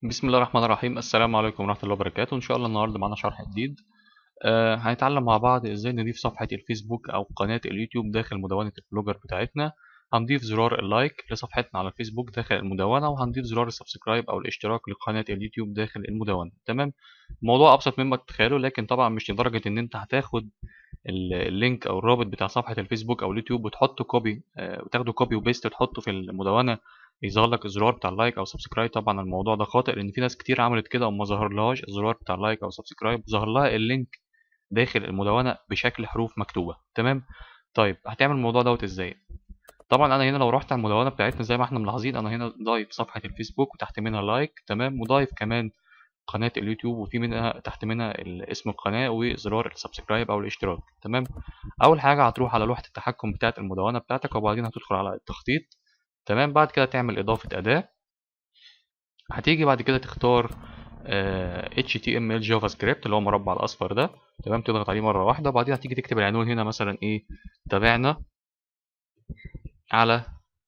بسم الله الرحمن الرحيم السلام عليكم ورحمة الله وبركاته إن شاء الله النهاردة معانا شرح جديد آه هنتعلم مع بعض إزاي نضيف صفحة الفيسبوك أو قناة اليوتيوب داخل مدونة البلوجر بتاعتنا هنضيف زرار اللايك لصفحتنا على الفيسبوك داخل المدونة وهنضيف زرار السبسكرايب أو الاشتراك لقناة اليوتيوب داخل المدونة تمام الموضوع أبسط مما تتخيلوا لكن طبعا مش لدرجة إن أنت هتاخد اللينك أو الرابط بتاع صفحة الفيسبوك أو اليوتيوب وتحطه كوبي آه وتاخده كوبي وبيست تحطه في المدونة يظهر لك الزرار بتاع اللايك او سبسكرايب طبعا الموضوع ده خاطئ لان في ناس كتير عملت كده وما ظهرلهاش الزرار بتاع اللايك او سبسكرايب ظهر لها اللينك داخل المدونه بشكل حروف مكتوبه تمام طيب هتعمل الموضوع دوت ازاي طبعا انا هنا لو رحت على المدونه بتاعتنا زي ما احنا ملاحظين انا هنا ضايف صفحه الفيسبوك وتحت منها لايك تمام وضايف كمان قناه اليوتيوب وفي منها تحت منها اسم القناه وزرار السبسكرايب او الاشتراك تمام اول حاجه هتروح على لوحه التحكم بتاعه المدونه بتاعتك وبعدين هتدخل على التخطيط تمام بعد كده تعمل إضافة أداة هتيجي بعد كده تختار اه HTML جافا سكريبت اللي هو المربع الأصفر ده تمام تضغط عليه مرة واحدة وبعدين هتيجي تكتب العنوان هنا مثلا إيه تابعنا على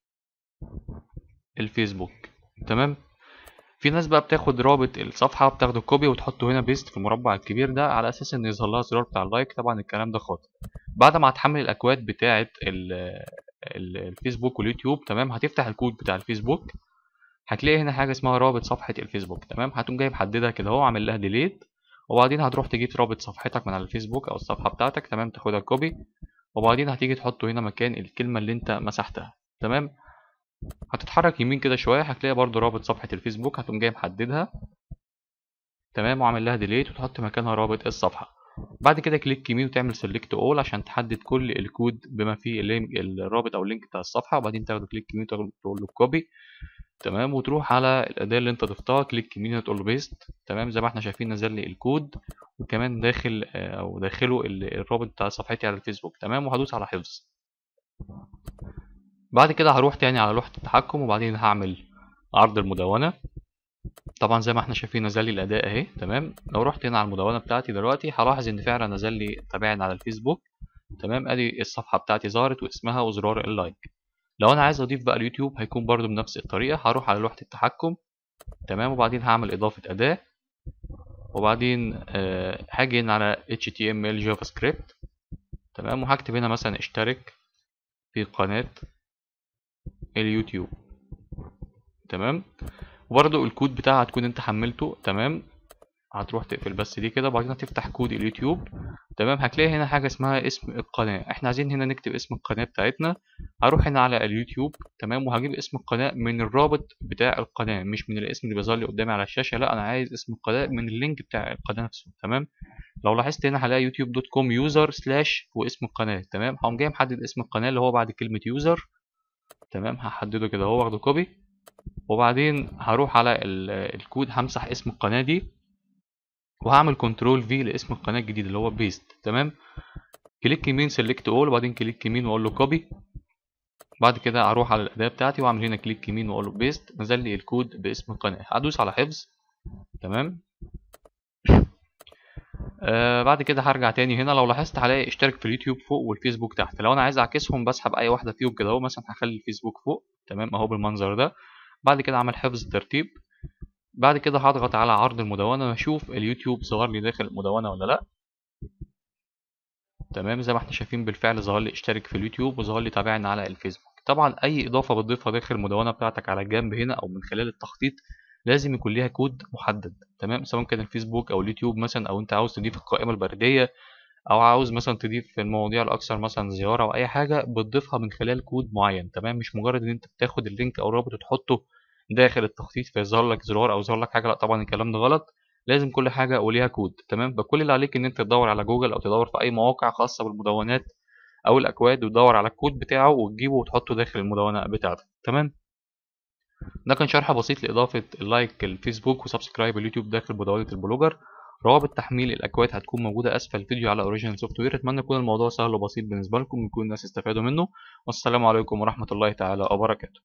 الفيسبوك تمام في ناس بقى بتاخد رابط الصفحة بتاخده كوبي وتحطه هنا بيست في المربع الكبير ده على أساس إن يظهر لها الزرار بتاع اللايك طبعا الكلام ده خاطئ بعد ما هتحمل الأكواد بتاعة الفيسبوك واليوتيوب تمام هتفتح الكود بتاع الفيسبوك هتلاقي هنا حاجه اسمها رابط صفحه الفيسبوك تمام هتقوم جاي محددها كده اهو عامل لها ديليت وبعدين هتروح تجيب رابط صفحتك من على الفيسبوك او الصفحه بتاعتك تمام تاخدها كوبي وبعدين هتيجي تحطه هنا مكان الكلمه اللي انت مسحتها تمام هتتحرك يمين كده شويه هتلاقي برضو رابط صفحه الفيسبوك هتقوم جاي محددها تمام وعامل لها ديليت وتحط مكانها رابط الصفحه بعد كده كليك يمين وتعمل سيلكت اول عشان تحدد كل الكود بما فيه اللينك الرابط او اللينك بتاع الصفحه وبعدين تاخده كليك يمين تقول له كوبي تمام وتروح على الاداه اللي انت ضفتها كليك يمين تقول له بيست تمام زي ما احنا شايفين نزل لي الكود وكمان داخل او داخله الرابط بتاع صفحتي على الفيسبوك تمام وهدوس على حفظ بعد كده هروح تاني على لوحه التحكم وبعدين هعمل عرض المدونه طبعا زي ما احنا شايفين نزل لي الاداء اهي تمام لو رحت هنا على المدونه بتاعتي دلوقتي هلاحظ ان فعلا نزل لي تابعني على الفيسبوك تمام ادي الصفحه بتاعتي ظهرت واسمها وزرار اللايك لو انا عايز اضيف بقى اليوتيوب هيكون برده بنفس الطريقه هروح على لوحه التحكم تمام وبعدين هعمل اضافه اداه وبعدين أه هاجي هنا على HTML جافا سكريبت تمام وهكتب هنا مثلا اشترك في قناه اليوتيوب تمام وبرضه الكود بتاعها هتكون انت حملته تمام هتروح تقفل بس دي كده وبعدين هتفتح كود اليوتيوب تمام هتلاقي هنا حاجه اسمها اسم القناه احنا عايزين هنا نكتب اسم القناه بتاعتنا هروح هنا على اليوتيوب تمام وهجيب اسم القناه من الرابط بتاع القناه مش من الاسم اللي بيظهر لي قدامي على الشاشه لا انا عايز اسم القناه من اللينك بتاع القناه نفسه تمام لو لاحظت هنا هلاقي يوتيوب دوت كوم يوزر سلاش واسم القناه تمام هقوم جاي محدد اسم القناه اللي هو بعد كلمه يوزر تمام هحدده كده اهو واخده كوبي وبعدين هروح على الكود همسح اسم القناة دي وهعمل كنترول في لاسم القناة الجديد اللي هو بيست تمام كليك يمين سيلكت اول وبعدين كليك يمين واقول له كوبي بعد كده هروح على الاداة بتاعتي واعمل هنا كليك يمين واقول له بيست نزل لي الكود باسم القناة هدوس على حفظ تمام آه بعد كده هرجع تاني هنا لو لاحظت هلاقي اشترك في اليوتيوب فوق والفيسبوك تحت لو انا عايز اعكسهم بسحب اي واحده فيهم كده اهو مثلا هخلي الفيسبوك فوق تمام اهو بالمنظر ده بعد كده اعمل حفظ ترتيب بعد كده هضغط على عرض المدونة واشوف اليوتيوب ظهر لي داخل المدونة ولا لا تمام زي ما احنا شايفين بالفعل ظهر لي اشترك في اليوتيوب وظهر لي تابعني على الفيسبوك طبعا اي اضافة بتضيفها داخل المدونة بتاعتك على الجنب هنا او من خلال التخطيط لازم يكون ليها كود محدد تمام سواء كان الفيسبوك او اليوتيوب مثلا او انت عاوز تضيف القائمة البريدية او عاوز مثلا تضيف المواضيع الاكثر مثلا زيارة او اي حاجة بتضيفها من خلال كود معين تمام مش مجرد ان انت بتاخد اللينك او الرابط وتحطه داخل التخطيط فيظهر لك زرار او يظهر لك حاجه لا طبعا الكلام ده غلط لازم كل حاجه وليها كود تمام فكل اللي عليك ان انت تدور على جوجل او تدور في اي مواقع خاصه بالمدونات او الاكواد وتدور على الكود بتاعه وتجيبه وتحطه داخل المدونه بتاعتك تمام ده كان شرح بسيط لاضافه اللايك الفيسبوك وسبسكرايب اليوتيوب داخل مدونه البلوجر روابط تحميل الاكواد هتكون موجوده اسفل الفيديو على اوريجينال سوفت وير اتمنى يكون الموضوع سهل وبسيط بالنسبه لكم ويكون الناس استفادوا منه والسلام عليكم ورحمه الله تعالى وبركاته